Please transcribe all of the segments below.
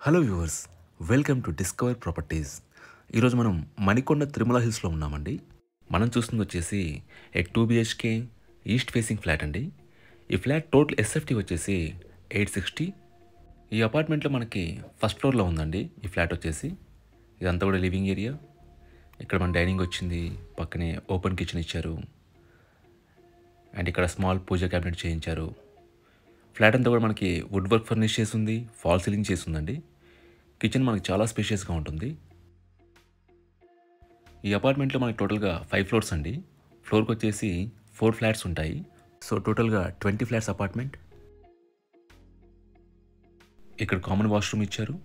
hello viewers welcome to discover properties ఈరోజు మనం మణికొండ తిరుమల హిల్స్లో ఉన్నామండి మనం చూస్తుంది వచ్చేసి a two BHK east facing flat అండి ఈ ఫ్లాట్ టోటల్ ఎస్ఎఫ్టీ వచ్చేసి ఎయిట్ సిక్స్టీ ఈ అపార్ట్మెంట్లో మనకి ఫస్ట్ ఫ్లోర్లో ఉందండి ఈ ఫ్లాట్ వచ్చేసి ఇదంతా కూడా లివింగ్ ఏరియా ఇక్కడ మన డైనింగ్ వచ్చింది పక్కనే ఓపెన్ కిచెన్ ఇచ్చారు అండ్ ఇక్కడ స్మాల్ పూజ క్యాబినెట్ చేయించారు ఫ్లాట్ అంతా కూడా మనకి వుడ్ వర్క్ ఫర్నిష్ చేసి ఉంది ఫాల్ సీలింగ్ చేసి ఉందండి కిచెన్ మనకి చాలా స్పేషియస్గా ఉంటుంది ఈ అపార్ట్మెంట్లో మనకి టోటల్గా ఫైవ్ ఫ్లోర్స్ అండి ఫ్లోర్కి వచ్చేసి ఫోర్ ఫ్లాట్స్ ఉంటాయి సో టోటల్గా ట్వంటీ ఫ్లాట్స్ అపార్ట్మెంట్ ఇక్కడ కామన్ వాష్రూమ్ ఇచ్చారు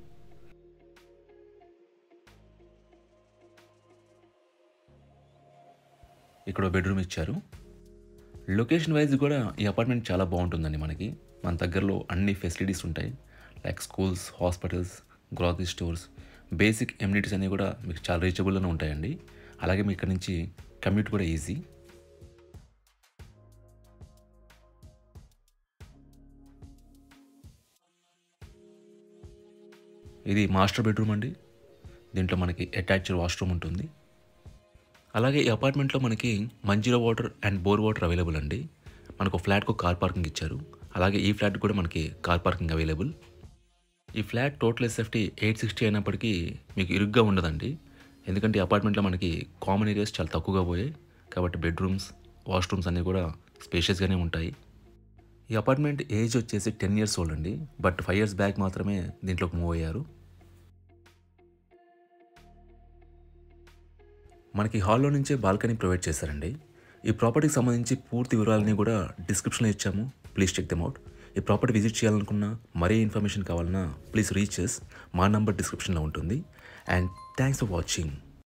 ఇక్కడ బెడ్రూమ్ ఇచ్చారు లొకేషన్ వైజ్ కూడా ఈ అపార్ట్మెంట్ చాలా బాగుంటుందండి మనకి మన దగ్గరలో అన్ని ఫెసిలిటీస్ ఉంటాయి like schools hospitals grocery stores basic amenities అన్నీ కూడా మీకు చాలా రీచబుల్గానే ఉంటాయండి అలాగే మీకు ఇక్కడ నుంచి కమ్యూట్ కూడా ఈజీ ఇది మాస్టర్ బెడ్రూమ్ అండి దీంట్లో మనకి అటాచ్డ్ వాష్రూమ్ ఉంటుంది అలాగే ఈ అపార్ట్మెంట్లో మనకి Manjeera water and bore water available అండి మనకు ఫ్లాట్కు కార్ పార్కింగ్ ఇచ్చారు అలాగే ఈ ఫ్లాట్ కూడా మనకి కార్ పార్కింగ్ అవైలబుల్ ఈ flat total SFT eight sixty అయినప్పటికీ మీకు ఇరుగ్గా ఉండదండి ఎందుకంటే ఈ అపార్ట్మెంట్లో మనకి కామన్ ఏరియాస్ చాలా తక్కువగా పోయాయి కాబట్టి బెడ్రూమ్స్ వాష్రూమ్స్ అన్నీ కూడా స్పేషియస్గానే ఉంటాయి ఈ అపార్ట్మెంట్ ఏజ్ వచ్చేసి టెన్ ఇయర్స్ ఓల్డ్ అండి బట్ ఫైవ్ ఇయర్స్ బ్యాక్ మాత్రమే దీంట్లోకి మూవ్ అయ్యారు మనకి హాల్లో నుంచే బాల్కనీ ప్రొవైడ్ చేశారండి ఈ ప్రాపర్టీకి సంబంధించి పూర్తి వివరాలని కూడా డిస్క్రిప్షన్లో ఇచ్చాము ప్లీజ్ చెక్ దెమ్ అవుట్ ఈ ప్రాపర్టీ విజిట్ చేయాలనుకున్నా మరే ఇన్ఫర్మేషన్ కావాలన్నా ప్లీజ్ రీచెస్ మా నంబర్ డిస్క్రిప్షన్లో ఉంటుంది అండ్ థ్యాంక్స్ ఫర్ వాచింగ్